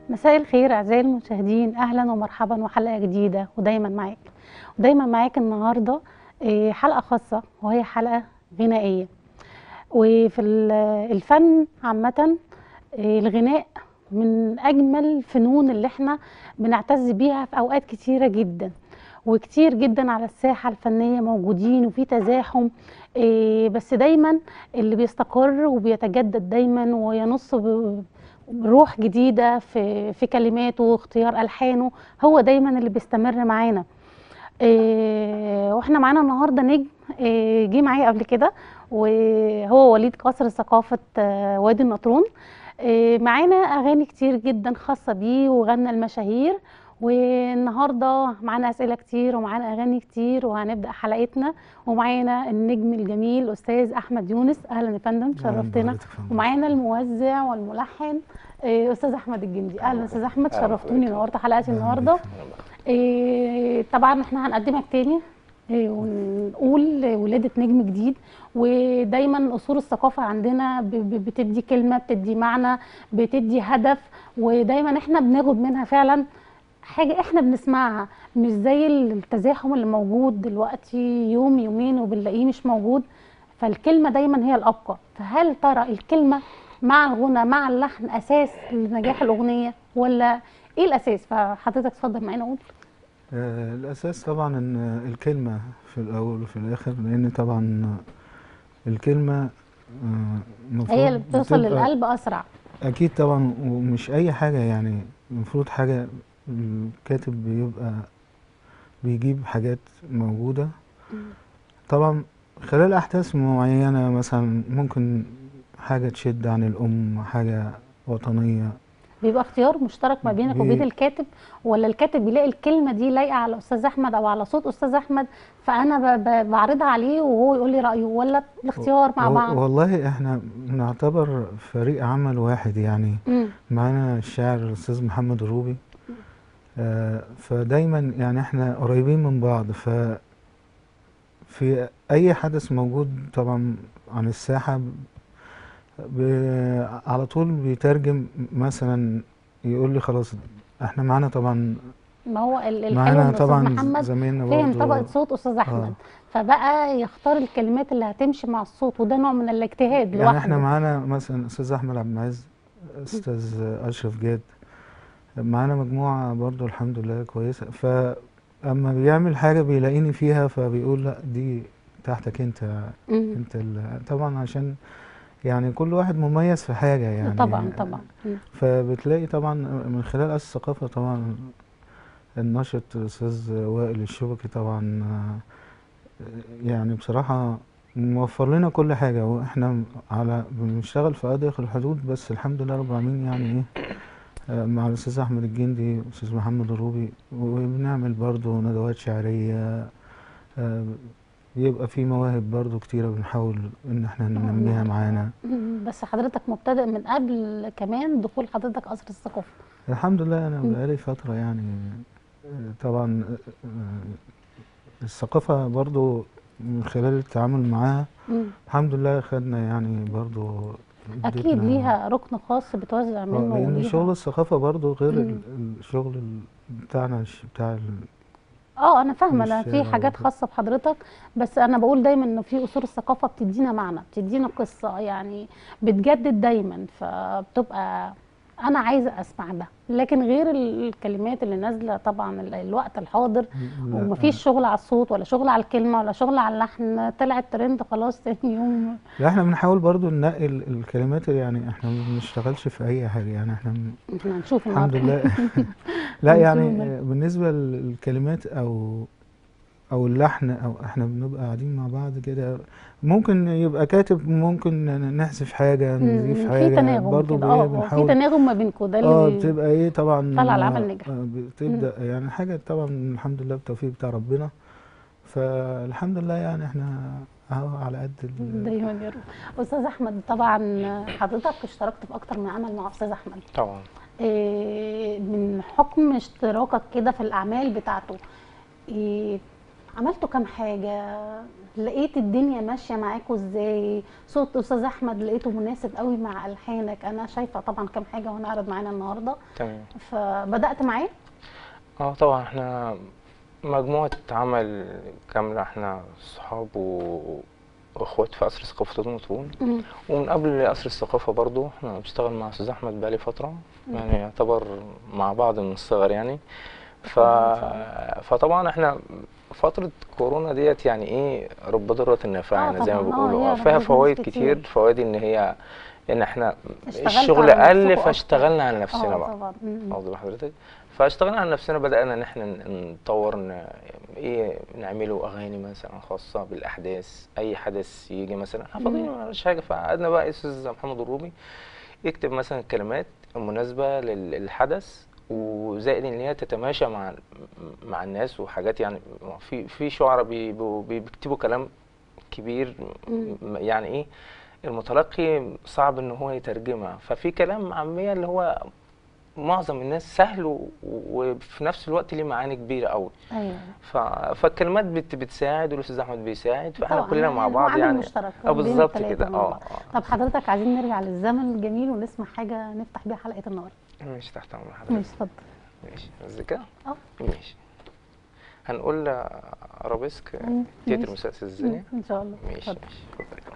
مساء الخير اعزائي المشاهدين اهلا ومرحبا وحلقه جديده ودايما معاك ودايما معاك النهارده آه، حلقه خاصه وهي حلقه غنائيه وفي ال- الفن عامه آه، الغناء من اجمل الفنون اللي احنا بنعتز بيها في اوقات كتيره جدا وكتير جدا على الساحه الفنيه موجودين وفي تزاحم آه، بس دايما اللي بيستقر وبيتجدد دايما وينص ب- روح جديده في في كلماته واختيار الحانه هو دايما اللي بيستمر معانا إيه واحنا معانا النهارده نجم إيه جه معايا قبل كده وهو وليد قصر ثقافه آه، وادي النطرون إيه معانا اغاني كتير جدا خاصه بيه وغنى المشاهير والنهارده معانا اسئله كتير ومعانا اغاني كتير وهنبدا حلقتنا ومعانا النجم الجميل استاذ احمد يونس اهلا يا فندم شرفتنا ومعانا الموزع والملحن إيه، استاذ احمد الجندي اهلا استاذ احمد أهلا شرفتوني بحضرتك. نورت حلقتي النهارده إيه، طبعا احنا هنقدمك تاني إيه، ونقول ولادة نجم جديد ودايما اصول الثقافه عندنا ب- ب- بتدي كلمه بتدي معنى بتدي هدف ودايما احنا بناخد منها فعلا حاجه احنا بنسمعها مش زي التزاحم اللي موجود دلوقتي يوم يومين وبنلاقيه مش موجود فالكلمه دايما هي الابقى فهل ترى الكلمه مع الغنى مع اللحن اساس لنجاح الاغنيه ولا ايه الاساس فحضرتك اتفضل معانا قول آه، الأساس طبعا إن الكلمة في الأول وفي الآخر لأن طبعا الكلمة آه، المفروض هي اللي بتوصل بتبقى- للقلب اسرع أكيد طبعا ومش أي حاجة يعني المفروض حاجة الكاتب بيبقى بيجيب حاجات موجودة طبعا خلال أحداث معينة مثلا ممكن حاجة تشد عن الأم حاجة وطنية بيبقى اختيار مشترك ما بينك بي- وبين الكاتب ولا الكاتب بيلاقي الكلمه دي لايقه على استاذ احمد او على صوت استاذ احمد فانا ب- ب- بعرضها عليه وهو يقول لي رايه ولا الاختيار مع و- بعض والله احنا نعتبر فريق عمل واحد يعني مم. معانا الشاعر الاستاذ محمد الروبي آه، فدايما يعني احنا قريبين من بعض ف في اي حدث موجود طبعا عن الساحه ب... على طول بيترجم مثلا يقول لي خلاص احنا معانا طبعا ما هو ال- الحلو معانا ان استاذ طبعا محمد زميلنا فهم برضه طبقه صوت استاذ احمد آه. فبقى يختار الكلمات اللي هتمشي مع الصوت وده نوع من الاجتهاد يعني لوحده احنا معانا مثلا استاذ احمد عبد العزيز استاذ اشرف جاد معانا مجموعه برضو الحمد لله كويسه فاما بيعمل حاجه بيلاقيني فيها فبيقول لا دي تحتك انت مم. انت ال- طبعا عشان يعني كل واحد مميز في حاجه يعني طبعا طبعا مم. فبتلاقي طبعا من خلال أساس الثقافة طبعا الناشط الأستاذ وائل الشبكي طبعا آه، يعني بصراحة موفر لنا كل حاجة وإحنا على بنشتغل في أضيق الحدود بس الحمد لله رب العالمين يعني إيه آه، مع الأستاذ أحمد الجندي والأستاذ محمد الروبي وبنعمل برضو ندوات شعرية آه، بيبقى في مواهب برضو كتيرة بنحاول إن إحنا ننميها معانا مم. بس حضرتك مبتدئ من قبل كمان دخول حضرتك قصر الثقافه الحمد لله انا مم. بقالي فتره يعني آه، طبعا آه، الثقافه برضو من خلال التعامل معاها مم. الحمد لله خدنا يعني برضو اكيد ادتنا- ليها ركن خاص بتوزع آه، منه لان وليها شغل الثقافه برضو غير مم. ال- الشغل ال- بتاعنا الش- بتاع ال- اه انا فاهمه انا مش- في حاجات خاصه بحضرتك بس انا بقول دايما ان في اصول الثقافه بتدينا معنى بتدينا قصه يعني بتجدد دايما فبتبقى انا عايزه اسمع ده لكن غير ال- الكلمات اللي نازله طبعا ال- الوقت الحاضر لا، ومفيش شغل على الصوت ولا شغل على الكلمه ولا شغل على اللحن طلع الترند خلاص تاني يوم لا احنا بنحاول برضو ننقي ال- الكلمات يعني احنا ما بنشتغلش في اي حاجه يعني احنا من- احنا هنشوف الحمد النهارده لله لا يعني هنشوف آه، بالنسبة للكلمات أو أو اللحن أو إحنا بنبقى قاعدين مع بعض كده ممكن يبقى كاتب ممكن نحذف حاجة مم، نضيف في حاجة تناغم برضه كده إيه اه آه، في بنحاول تناغم ما بينكم ده اه اللي بي- بتبقى إيه طبعا طلع العمل آه، نجح. آه، بتبدأ يعني حاجة طبعا الحمد لله بتوفيق بتاع ربنا فالحمد لله يعني إحنا أهو على قد ال- دايما يا رب استاذ احمد طبعا حضرتك اشتركت في اكتر من عمل مع استاذ احمد طبعا إيه، من حكم اشتراكك كده في الاعمال بتاعته إيه، عملتوا كام حاجه لقيت الدنيا ماشيه معاكوا ازاي صوت استاذ احمد لقيته مناسب قوي مع الحانك انا شايفه طبعا كام حاجه وهنعرض معانا النهارده تمام فبدات معاه اه طبعا احنا مجموعة عمل كاملة احنا صحاب و- واخوات في قصر ثقافة المطرون مم. ومن قبل قصر الثقافة برضو احنا بشتغل مع استاذ احمد بقالي فترة يعني يعتبر مع بعض من الصغر يعني ف... فطبعا احنا فترة كورونا ديت يعني ايه رب ضارة نافعة آه يعني زي ما طبعاً، آه، بيقولوا هي اه فيها ربنا فوائد كتير. كتير فوائد ان هي ان احنا اشتغلتوا الشغل على قل نفسكوا فاشتغلنا على اه نفسنا بقى طبعا مم. واخد بال حضرتك فاشتغلنا على نفسنا بدأنا ان احنا ن- نطور ن... ايه نعمله اغاني مثلا خاصة بالاحداث اي حدث يجي مثلا احنا فاضيين مش حاجة فقعدنا بقى استاذ محمد الروبي يكتب مثلا الكلمات المناسبة لل- للحدث وزائد ان هي تتماشى مع مع الناس وحاجات يعني في في شعراء بيبقوا- بيكتبوا كلام كبير مم. م- يعني ايه المتلقي صعب ان هو يترجمها ففي كلام عامية اللي هو معظم الناس سهل و- وفي نفس الوقت ليه معاني كبيره قوي ايوه ف... فالكلمات بت... بتساعد والاستاذ احمد بيساعد فاحنا طبعاً، كلنا مع يعني بعض عامل يعني مشترك اه بين بالظبط التلاتة كده مع اه بعض. اه طب حضرتك عايزين نرجع للزمن الجميل ونسمع حاجه نفتح بيها حلقه النهارده ماشي تحت امر حضرتك ماشي اتفضل ماشي الذكاء اه ماشي هنقول ارابيسك مم، تياتر ماشي. مسلسل الزانية ان شاء الله ماشي اتفضل ماشي اتفضل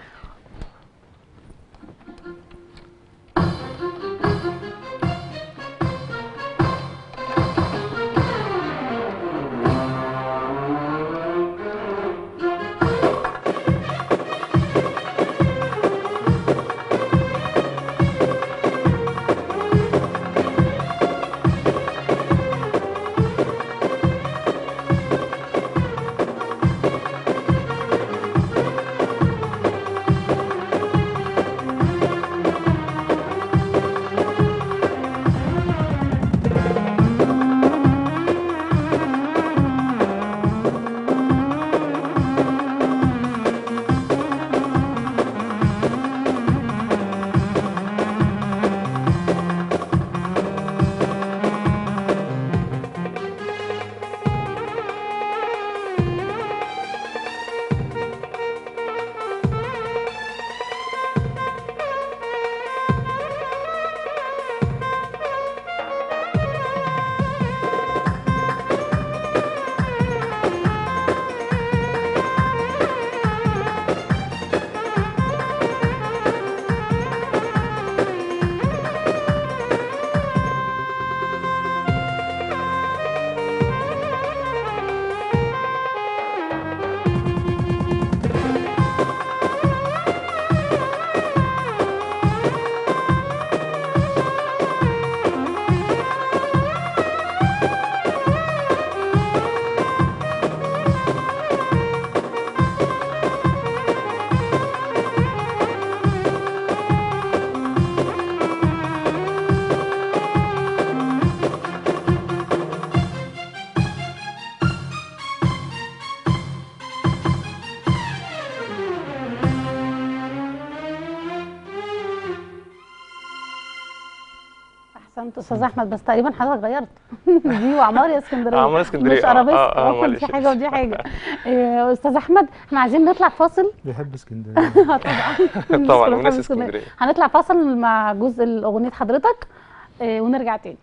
احسنت استاذ احمد بس تقريبا حضرتك غيرت دي وعمار يا اسكندريه عمار اسكندرية، مش آه، ارابيسك آه، آه، ممكن دي معلش. حاجه ودي حاجه إيه، استاذ احمد احنا عايزين نطلع فاصل بيحب اسكندريه طبعا طبعا كلنا وناس بنحب اسكندريه هنطلع فاصل مع جزء الاغنيه حضرتك إيه، ونرجع تاني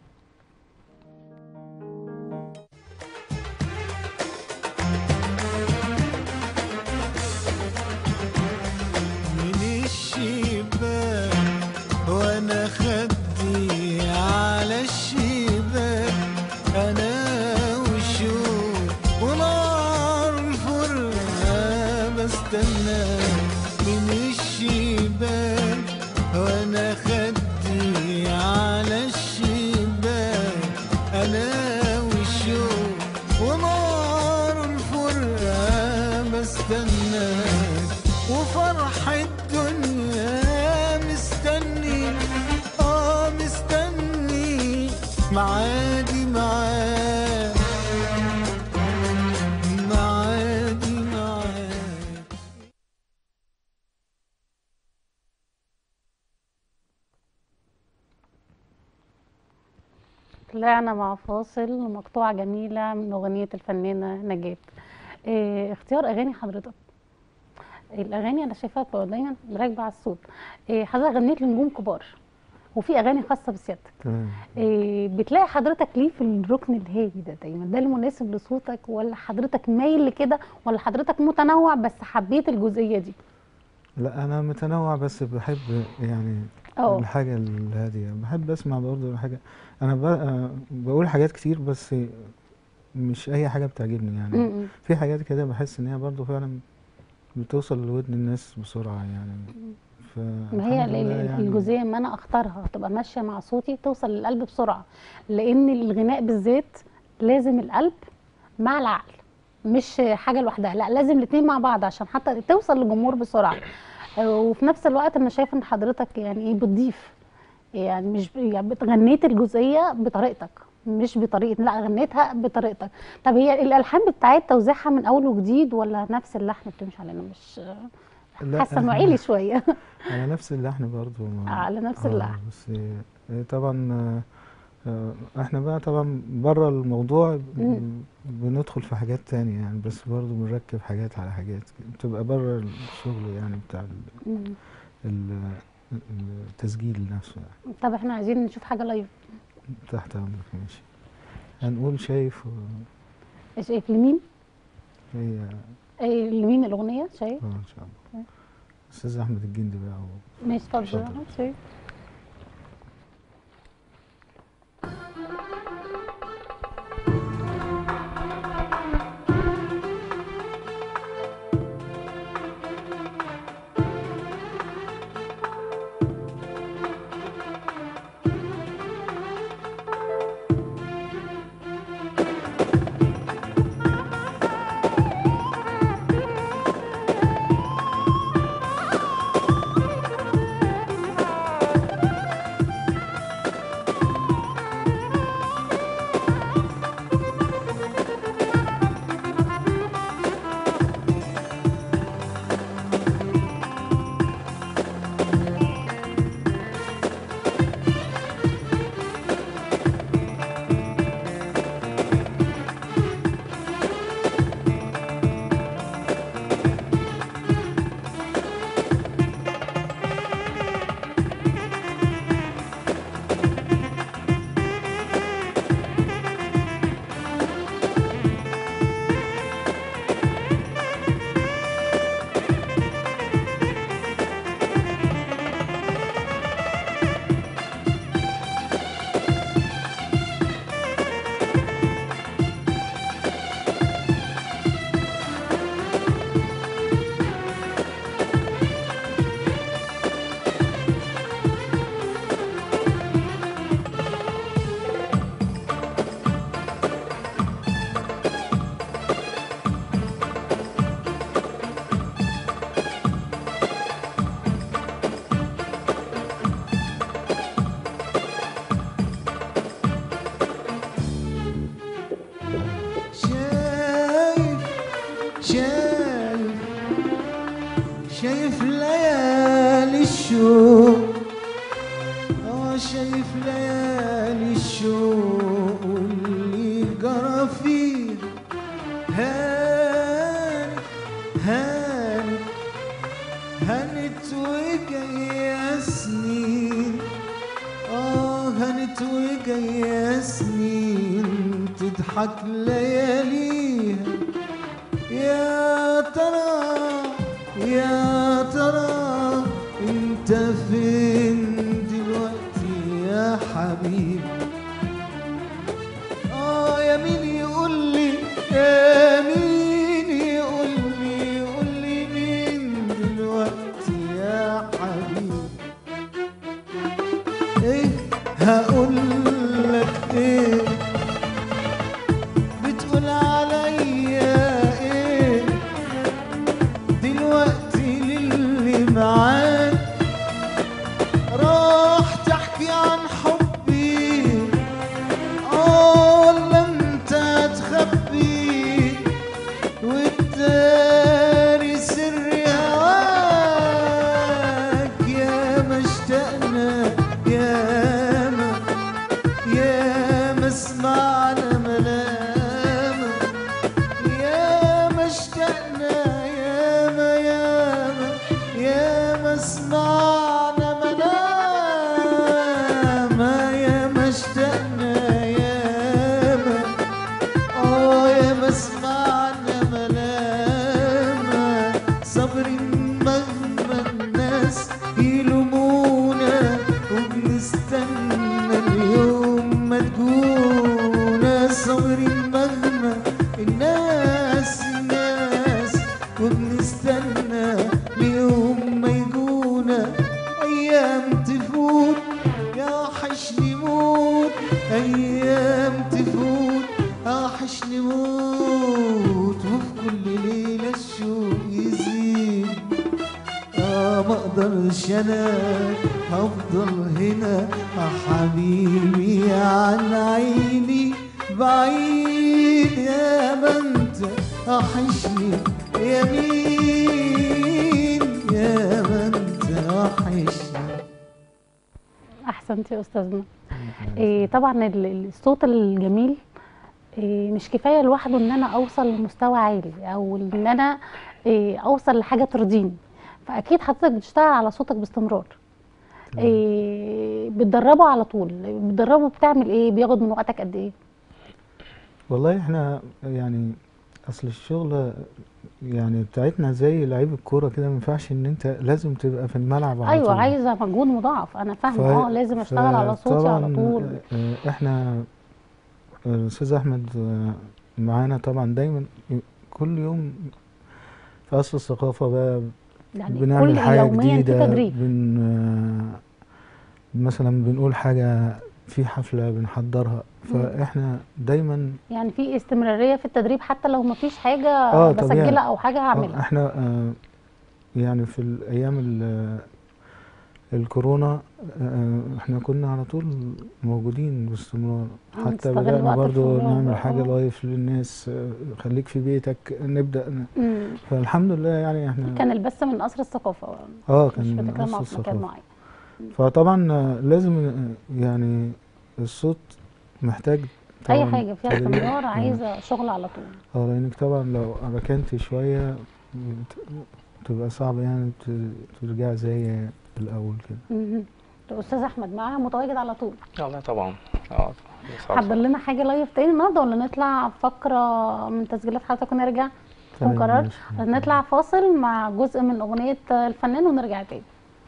من الشباك وانا خدي على الشباك انا وشوق ونار الفرقة بستنى من الشباك وانا خدي على الشباك انا وشوق ونار الفرقة بستناك وفرح الدنيا مستني اه مستني معادي معاك معادي معاك طلعنا مع فاصل مقطوعة جميلة من أغنية الفنانة نجاة إيه اختيار اغاني حضرتك الاغاني انا شايفاها بتبقى دايما راكبه على الصوت إيه حضرتك غنيت لنجوم كبار وفي اغاني خاصه بسيادتك تمام إيه بتلاقي حضرتك ليه في الركن الهادي ده دايما ده المناسب لصوتك ولا حضرتك مايل لكده ولا حضرتك متنوع بس حبيت الجزئيه دي لا انا متنوع بس بحب يعني اه الحاجه الهاديه بحب اسمع برضه حاجه انا ب- آه، بقول حاجات كتير بس مش اي حاجه بتعجبني يعني م- م. في حاجات كده بحس ان هي برضه فعلا بتوصل لودن الناس بسرعه يعني ف ما هي الحمد ال- لله ال- يعني الجزئيه ما انا اختارها تبقى ماشيه مع صوتي توصل للقلب بسرعه لان الغناء بالذات لازم القلب مع العقل مش حاجه لوحدها لا لازم الاثنين مع بعض عشان حتى توصل للجمهور بسرعه آه، وفي نفس الوقت انا شايفه ان حضرتك يعني ايه بتضيف يعني مش يعني بت- غنيت الجزئيه بطريقتك مش بطريقه لا غنيتها بطريقتك طب هي الالحان بتاعت توزيعها من اول وجديد ولا نفس اللحن بتمشي علينا مش لا، حاسه انه إحنا- عالي شويه على نفس اللحن برضه ما- على نفس آه، اللحن بس آه، طبعا آه، آه، احنا بقى طبعا بره الموضوع ب- مم. بندخل في حاجات تانية يعني بس برضه بنركب حاجات على حاجات بتبقى بره الشغل يعني بتاع ال- مم. ال- التسجيل نفسه يعني. طب احنا عايزين نشوف حاجه لايف تحت امرك ماشي هنقول شايف و- شايف لمين هي ايه لمين الاغنيه شايف اه ان شاء الله استاذ احمد الجندي بقى و- ماشي اتفضل اتفضل. شايف شايف شايف شايف ليالي الشوق اه شايف ليالي الشوق واللي جرى فيه هانت هانت هانت وجاية سنين آه هانت وجاية سنين تضحك لياليها يا ترى يا ترى انت فين دلوقتي يا حبيبي اه يا مين يقول لي يا مين يقول لي يقول لي مين دلوقتي يا حبيبي ايه هقول لك ايه بتقول عليا ايه دلوقتي للي معاك راح تحكي عن حبي اه ولا انت تخبي والتاني سر هواك يا ما اشتقنا يا ما يا ما سمعنا الناس يلومونا وبنستنى اليوم ما تجونا صابرين مهما الناس الناس وبنستنى اليوم ما يجونا ايام تفوت يا حشني موت ايام تفوت يا حشني موت وفي كل ليله الشوق يزيد آه ما اقدرش انا هفضل هنا آه حبيبي عن عيني بعيد يا ما انت وحشني يا مين يا ما انت وحشني احسنت يا استاذنا إيه طبعا ال- ال- الصوت الجميل إيه مش كفايه لوحده ان انا اوصل لمستوى عالي او ان انا إيه اوصل لحاجه ترضيني فاكيد حضرتك بتشتغل على صوتك باستمرار إيه بتدربه على طول بتدربه بتعمل ايه بياخد من وقتك قد ايه والله احنا يعني اصل الشغل يعني بتاعتنا زي لعيب الكوره كده ما ينفعش ان انت لازم تبقى في الملعب على ايوه طول. عايزه مجهود مضاعف انا ف- فاهمه اه لازم اشتغل على صوتي على فطبعاً، طول آه، احنا آه، الاستاذ احمد آه، معانا طبعا دايما كل يوم في قصر الثقافه بقى يعني بنعمل كل حاجه يوميا في جديده تدريب بن آه، مثلا بنقول حاجه في حفله بنحضرها فاحنا دايما يعني في استمراريه في التدريب حتى لو مفيش حاجه آه، طبيعي. بسجلها او حاجه آه، هعملها احنا آه، يعني في الايام ال- الكورونا آه، احنا كنا على طول موجودين باستمرار حتى نستغل بدأنا وقت برضو الفراغ، نعمل آه. حاجة لايف للناس آه، خليك في بيتك نبدأ ن- مم. فالحمد لله يعني احنا كان البث من قصر الثقافه اه مش كان بتتكلم نفس عن مكان الثقافة معين فطبعا آه، لازم آه، يعني الصوت محتاج اي طبعاً حاجه فيها تدريب. استمرار آه. عايزه شغل على طول اه لانك طبعا لو ركنت شوية بت- تبقى صعب يعني ت- ترجع زي الاول كده مهم. الاستاذ احمد معاها متواجد على طول والله طبعا اه حضر لنا حاجه لايف تاني النهارده ولا نطلع فقره من تسجيلات حضرتك ونرجع تمام، قرار ماشي. نطلع فاصل مع جزء من اغنيه الفنان ونرجع تاني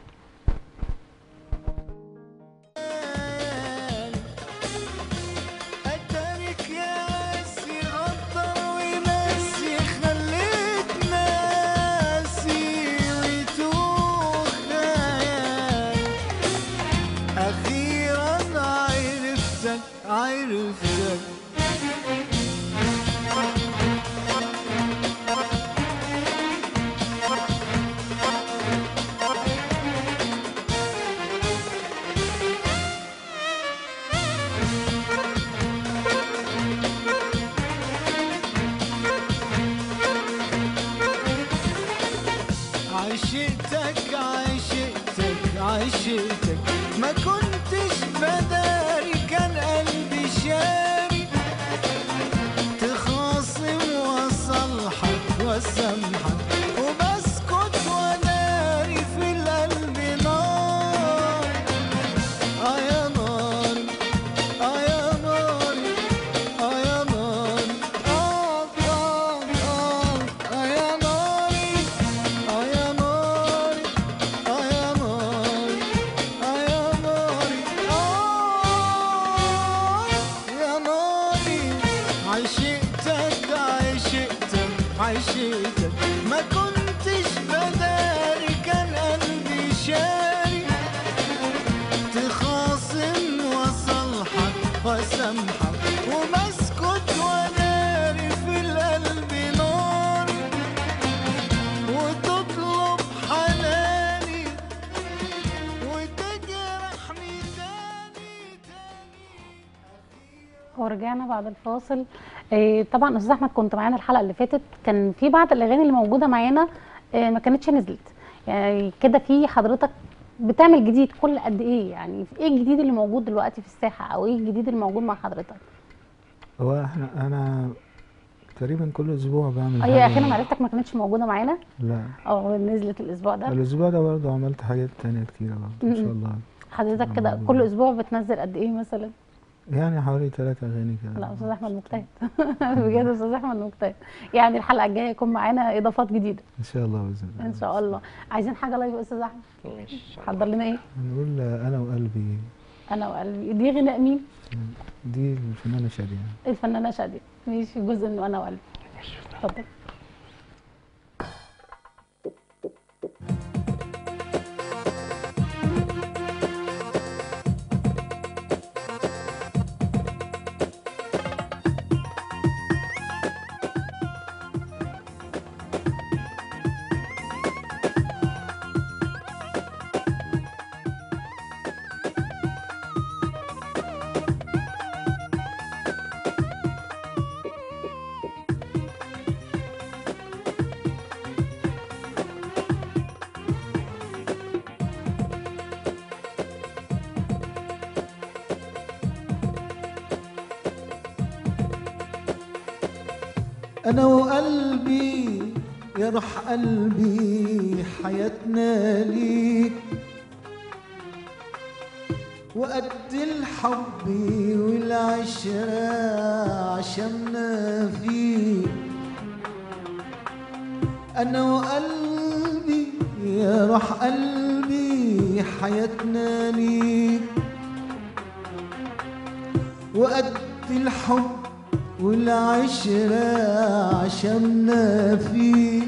أتارك يا عسي غدر وناسي خليت ناسي ويتوه خيال أخيرا عرفتك عرفتك عشقتك عشقتك عشقتك ما كنتش بداري كان قلبي شاري تخاصم وصلحك وسامحك وبسكت وناري في القلب نار اه يا نار اه يا نار اه يا نار اه اه اه اه يا ناري اه يا ناري اه يا ناري اه يا ناري اه يا ناري عشقتك عشقتك عشقتك ما كنتش بداري كان قلبي شاري تخاصم وصلحك وسامحك وبسكت وناري في القلب نار وتطلب حناني وتجرحني تاني تاني ورجعنا بعد الفاصل إيه طبعا استاذ احمد كنت معانا الحلقه اللي فاتت كان في بعض الاغاني اللي موجوده معانا إيه ما كانتش نزلت يعني كده في حضرتك بتعمل جديد كل قد ايه يعني ايه الجديد اللي موجود دلوقتي في الساحه او ايه الجديد اللي موجود مع حضرتك هو احنا انا تقريبا كل اسبوع بعمل هي حاجة. اخيرا معرفتك ما كانتش موجوده معانا لا اه نزلت الاسبوع ده الاسبوع ده برضه عملت حاجات تانية كتيرة برضه ان شاء م-م. الله حضرتك كده كل اسبوع بتنزل قد ايه مثلا يعني حوالي ثلاثة أغاني كده لا استاذ احمد مجتهد بجد استاذ احمد مجتهد يعني الحلقه الجايه يكون معانا اضافات جديده إن شاء الله بإذن الله ان شاء الله عايزين حاجه لايف يا استاذ احمد ماشي حضر لنا ايه هنقول أنا وقلبي انا وقلبي دي غناء مين دي الفنانة شادية الفنانه شاديه ماشي جزء من انا وقلبي ماشي. اتفضل أنا وقلبي يا روح قلبي حياتنا ليك وقد الحب والعشرة عشمنا فيك أنا وقلبي يا روح قلبي حياتنا ليك وقد الحب والعشرة عشمنا فيك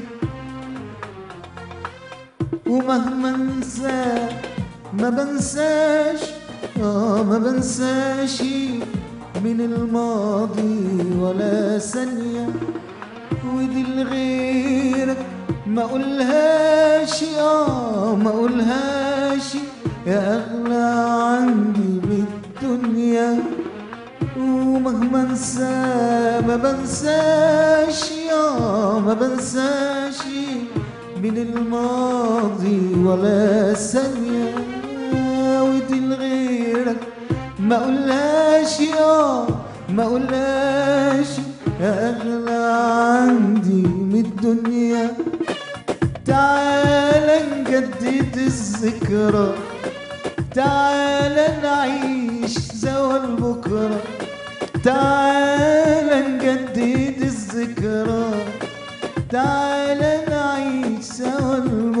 ومهما انسى ما بنساش اه ما بنساش من الماضي ولا ثانية ودي لغيرك ما اقولهاش اه ما اقولهاش يا اغلى عندي بالدنيا ومهما انسى ما بنساش يا ما بنساش من الماضي ولا ثانية ودي لغيرك ما اقولهاش يا ما اقولهاش يا اغلى عندي من الدنيا تعال نجدد الذكرى تعال نعيش سوا بكرة تعال نجدد الذكرى تعال نعيش سوا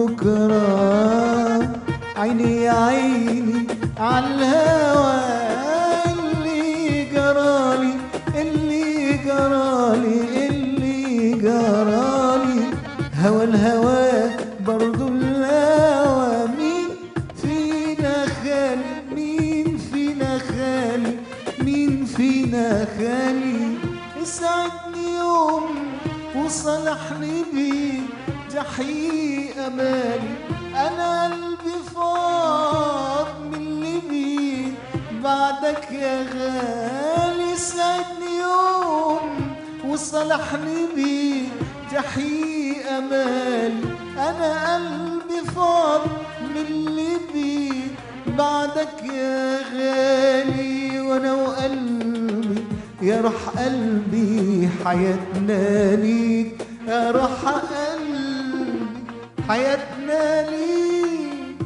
بكرة عيني يا عيني عالهوى اللي جرالي اللي جرالي اللي جرالي هوى الهوى برضو الهوى مين فينا خالي مين فينا خالي مين فينا خالي اسعدني يوم وصلحني بيه تحقيق امالي انا قلبي فاض من اللي بيه بعدك يا غالي اسعدني يوم وصلحني بيه تحقيق امالي انا قلبي فاض من اللي بيه بعدك يا غالي وانا وقلبي يا روح قلبي حياتنا ليك يا روح قلبي حياتنا ليك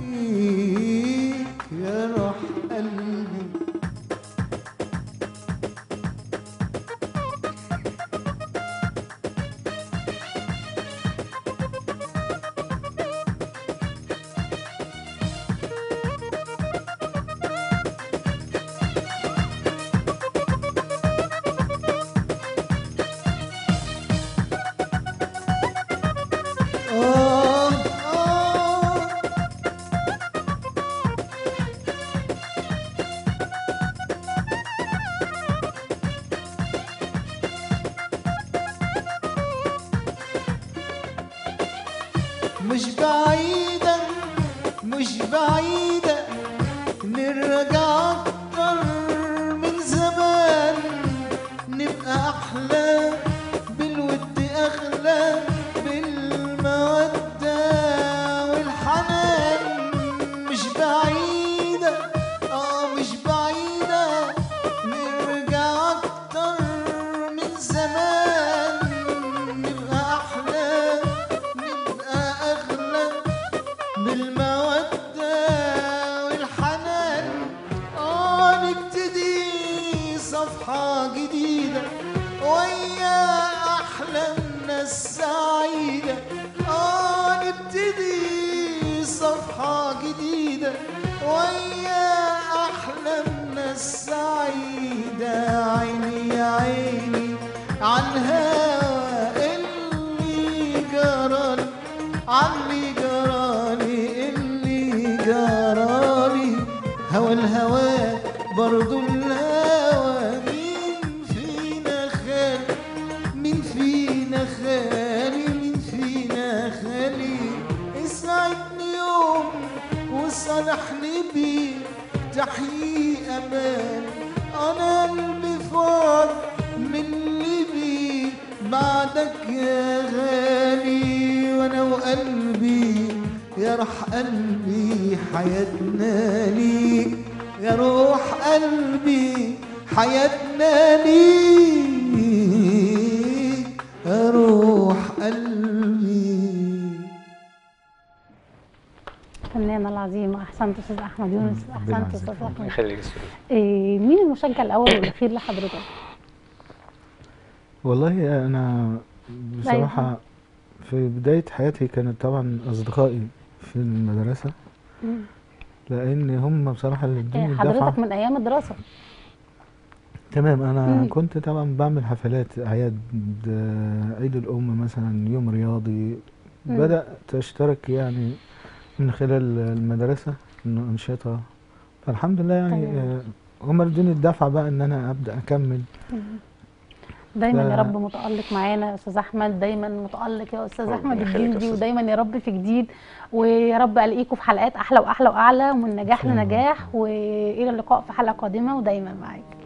يا روح قلبي آه آه مش بعيدة مش بعيدة نرجع أكتر من زمان نبقى أحلى بالود أغلى بالمودة والحنان مش بعيدة آه مش بعيدة نرجع أكتر من زمان نبقى أحلى نبقى أغلى بالمودة والحنان آه نبتدي صفحة جديدة ويا أحلامنا السعيدة آه نبتدي صفحة جديدة ويا أحلامنا السعيدة عيني يا عيني عن هوا اللي جرالي عني جرالي اللي جرالي هوى الهوى برضو الهوى مين فينا خالي مين فينا خالي مين فينا خالي اسعدني يوم وصالحني بيه تحيي امان انا قلبي فاض من اللي بيه بعدك يا غالي وانا وقلبي يا روح قلبي حياتنا ليك يا روح قلبي حياتنا ليك يا روح قلبي الفنانة العظيمة أحسنت أستاذ أحمد يونس ربنا أحسنت يعزك. أستاذ الله أحمد يخليك يا سوري. إيه مين المشجع الأول والأخير لحضرتك؟ والله انا بصراحة في بداية حياتي كانت طبعا اصدقائي في المدرسة مم. لان هم بصراحة اللي ادوني إيه الدفعة حضرتك من أيام الدراسة تمام انا مم. كنت طبعا بعمل حفلات اعياد آه، عيد الام مثلا يوم رياضي مم. بدات اشترك يعني من خلال المدرسه انه انشطه فالحمد لله يعني تمام. آه، هم ادوني الدفعه بقى ان انا ابدا اكمل دايما يا ف- رب متألق معانا يا استاذ احمد دايما متألق يا استاذ ربنا احمد يخليك يا الجندي أستاذ. ودايما يا رب في جديد ويا رب الاقيكم في حلقات احلى واحلى واعلى ومن نجاح إن شاء الله. لنجاح والى اللقاء في حلقة قادمة ودايما معاك